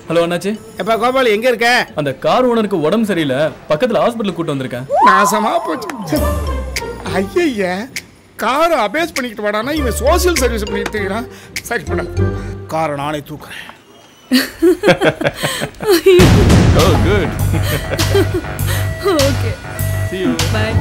Hello அண்ணாச்சி எப்பா கோபால் எங்க இருக்க அந்த கார் ஓனருக்கு உடம்பு சரியில்லை பக்கத்துல ஹாஸ்பிட்டல் கூட்டு வந்திருக்கேன் நாசமா போச்சு ஐய காரை அபேஸ் பண்ணிக்கிட்டு வாடானா இவன் சோஷியல் சர்வீஸ் பண்ணிட்டு இருக்கிறான் சரி பண்ண காரை நானே தூக்குறேன் oh good okay see you bye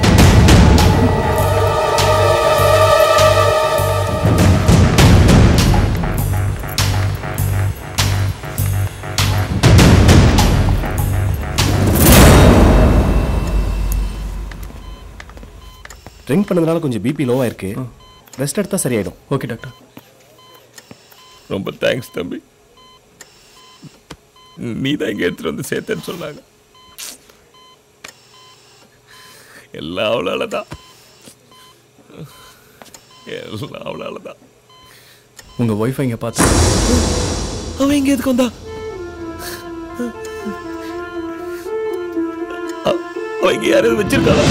drink பண்ணதுனால கொஞ்சம் பிபி லோவாக இருக்கு ரெஸ்ட் எடுத்தா சரியாயிடும் ஓகே டாக்டர் ரொம்ப தேங்க்ஸ் தம்பி நீ தான் இங்கே எடுத்துட்டு வந்து சேர்த்தேன்னு சொன்னாங்க எல்லாம் அவளால தான் எல்லாம் அவளால தான் உங்க ஒய்ஃபை இங்க பார்த்து அவன் இங்கே எதுக்கு வந்தா அவ- அவ இங்கே யாராவது வச்சிருக்காளா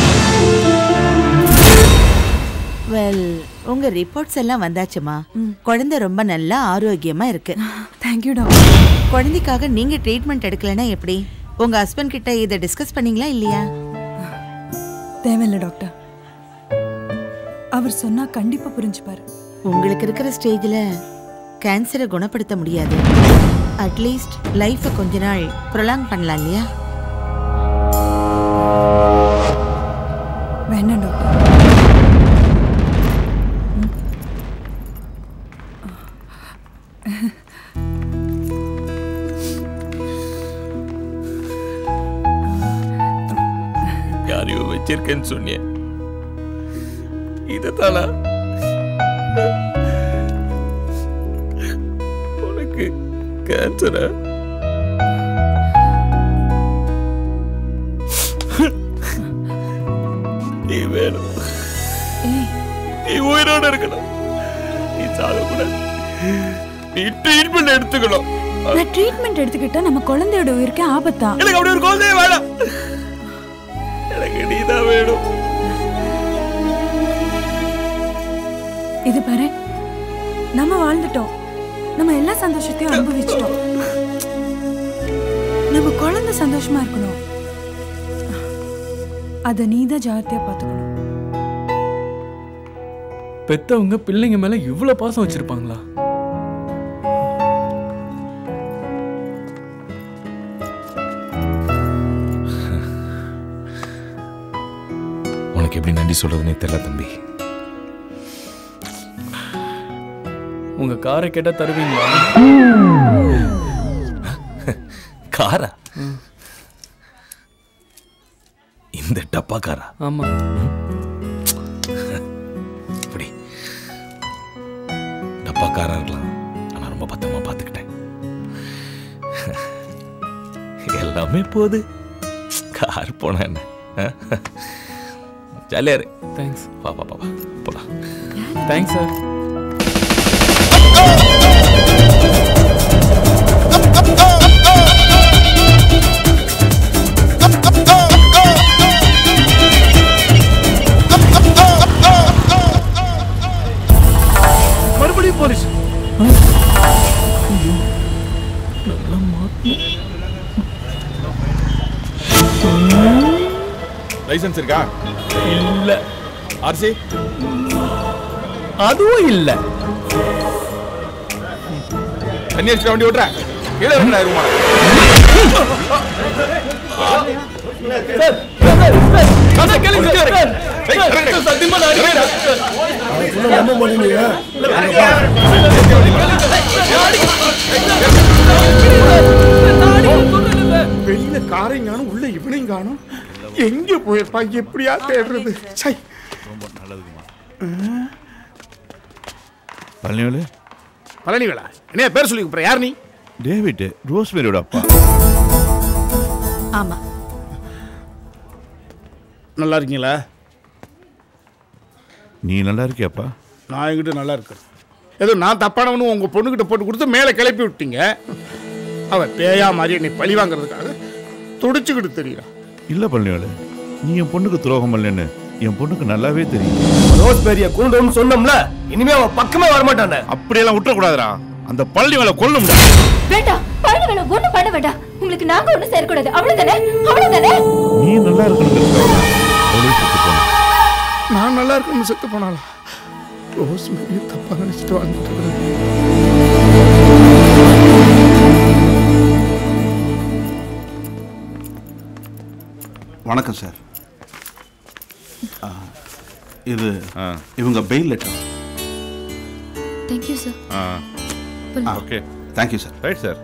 வெல் உங்க ரிப்போர்ட்ஸ் எல்லாம் வந்தாச்சுமா குழந்தை ரொம்ப நல்லா ஆரோக்கியமா இருக்கு தேங்க்யூ டாக்டர் குழந்தைக்காக நீங்க ட்ரீட்மெண்ட் எடுக்கலைன்னா எப்படி உங்க ஹஸ்பண்ட் கிட்ட இதை டிஸ்கஸ் பண்ணீங்களா இல்லையா தேவையில்லை டாக்டர் அவர் சொன்னா கண்டிப்பா புரிஞ்சுப்பாரு உங்களுக்கு இருக்கிற ஸ்டேஜ்ல கேன்சரை குணப்படுத்த முடியாது அட்லீஸ்ட் லைஃபை கொஞ்ச நாள் ப்ரொலாங் பண்ணலாம் இல்லையா வேண்டாம் டாக்டர் யாரையோ வச்சிருக்கேன்னு சொன்னியே இதைத்தானா உனக்கு கேன்சரா நீ வேணும் நீ உயிரோட இருக்கணும் நீ சாகக்கூடாது நீ ட்ரீட்மெண்ட் எடுத்துக்கணும் நான் ட்ரீட்மெண்ட் எடுத்துக்கிட்டா நம்ம குழந்தையோட உயிருக்கு ஆபத்தா எனக்கு அப்படி ஒரு குழந்தைய வேணாம் எனக்கு நீதான் வேணும் இது பாரு நம்ம வாழ்ந்துட்டோம் நம்ம எல்லா சந்தோஷத்தையும் அனுபவிச்சிட்டோம் நம்ம குழந்தை சந்தோஷமா இருக்கணும் அத நீதான் ஜாகிரதையா பாத்துக்கணும் பெத்தவங்க பிள்ளைங்க மேல இவ்வளவு பாசம் வச்சிருப்பாங்களா உனக்கு எப்படி நன்றி சொல்றதுன்னே தெரியல தம்பி உங்க காரை கேட்டா தருவீங்களா காரா இந்த டப்பா காரா ஆமா இப்படி டப்பா காரா இருக்கலாம் ஆனா ரொம்ப பத்திரமா பார்த்துக்கிட்டேன் எல்லாமே போகுது கார் போனா என்ன ஜாலியா இரு தேங்க்ஸ் வா வா வா வா போலாம் தேங்க்ஸ் சார் மறுபடியும் போலீஸ் லைசன்ஸ் இருக்கா இல்ல ஆர்சி அதுவும் இல்ல தண்ணி அடிச்சுட்டு வண்டி ஓட்டுற கீழே இருக்கா ரூமா நம்ப மாட்டேங்க வெளியில காரையும் காணும் உள்ள இவனையும் காணும் எங்க போயிருப்பா எப்படியா தேடுறது சை பழனிவேலு பழனிவேலா என்ன பேர் சொல்லி கூப்பிடுற யார் நீ டேவிட் ரோஸ்மேரியோட அப்பா ஆமா நல்லா இருக்கீங்களா நீ நல்லா இருக்கியாப்பா நான் என்கிட்ட நல்லா இருக்கேன் ஏதோ நான் தப்பானவனு உங்க பொண்ணுகிட்ட போட்டு கொடுத்து மேலே கிளப்பி விட்டீங்க அவ பேயா மாதிரி என்னை பழி வாங்குறதுக்காக துடிச்சுக்கிட்டு தெரியுறா இல்ல பழனிவேலு நீ என் பொண்ணுக்கு துரோகம் இல்லைன்னு என் பொண்ணுக்கு நல்லாவே தெரியும் ரோஸ் பேரிய கொண்டுன்னு சொன்னோம்ல இனிமே அவன் பக்கமே வரமாட்டானே அப்படியெல்லாம் விட்டுறக்கூடாதுடா அந்த பழனி வேலை கொல்ல முடியாது வேண்டாம் பழக வேணாம் ஒண்ணும் பண்ண வேண்டாம் உங்களுக்கு நாங்க ஒண்ணும் சேரக்கூடாது அவ்வளவுதானே அவ்வளவுதானே நீ நல்லா இருக்கணுங்கிறதுக்காக அவளே செத்து போனா நான் நல்லா இருக்கணும் செத்து போனாலும் ரோஸ் மேரி தப்பா நினைச்சிட்டு வாழ்ந்துட்டு இருக்கிறேன். வணக்கம் சார் ஆ, இது ஆ. இவங்க பெயில் லெட்டர் தேங்க்யூ சார் ஆ okay thank you sir right sir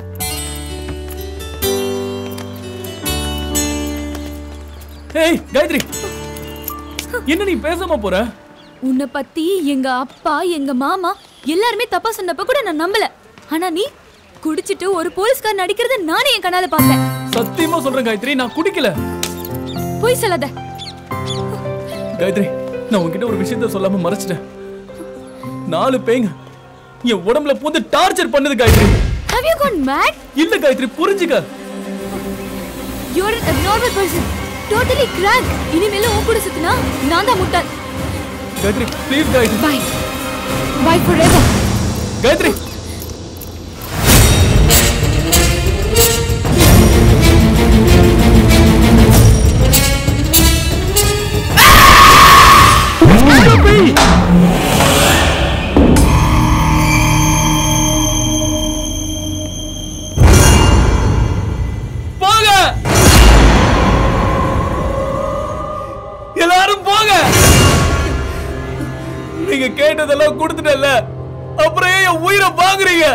ஏய் காயத்ரி என்ன நீ பேசாம போற உன்னை பத்தி எங்க அப்பா எங்க மாமா எல்லாருமே தப்பா சொன்னப்ப கூட நான் நம்பல ஆனா நீ குடிச்சிட்டு ஒரு போலீஸ்கார் நடிக்கிறத நானே என் கண்ணால பார்த்தேன் சத்தியமா சொல்றேன் காயத்ரி நான் குடிக்கல போய் சொல்லாத காயத்ரி நான் உன்கிட்ட ஒரு விஷயத்த சொல்லாம மறைச்சிட்டேன் நாலு பேங்க என் உடம்புல பூந்து டார்ச்சர் பண்ணுது Gayathri have you gone mad இல்ல காயத்ரி புரிஞ்சுக்க you are a normal person totally crack இனிமேல உன் கூட சுத்தினா நான் தான் முட்டாள் Gayathri please Gayathri bye bye forever Gayathri போங்க எல்லாரும் போங்க நீங்க கேட்டதெல்லாம் கொடுத்துட்டல அப்புறம் ஏன் என் உயிரை வாங்குறீங்க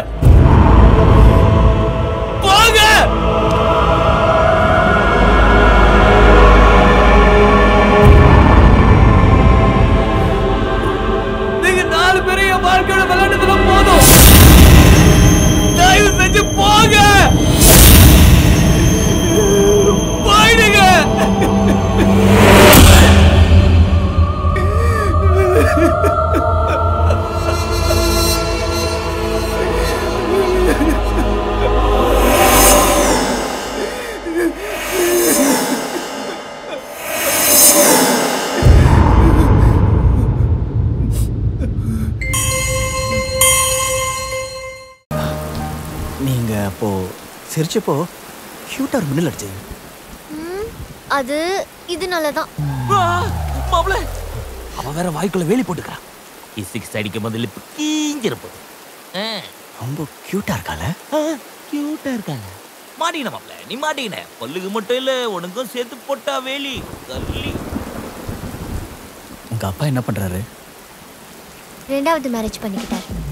போங்க நீங்க நாலு பேரும் என் வாழ்க்கையோட விளையாடுறதுல போதும் தயவு செஞ்சு போங்க போயிடுங்க நீங்க அப்போ சிரிச்சப்போ க்யூட்டா ஒரு மின்னல் அடிச்சது அது இதனால தான் மாப்ள அவ வேற வாய்க்குள்ள வேலி போட்டுக்கறா சிக்ஸ் அடிக்கும் போது லிப் கீஞ்சிருப்பது ரொம்ப கியூட்டா இருக்கால கியூட்டா இருக்காங்க மாட்டிக்கின மாப்ள நீ மாட்டிக்கின பல்லுக்கு மட்டும் இல்ல உனக்கும் சேர்த்து போட்டா வேலி கல்லி உங்க அப்பா என்ன பண்றாரு ரெண்டாவது மேரேஜ் பண்ணிக்கிட்டார்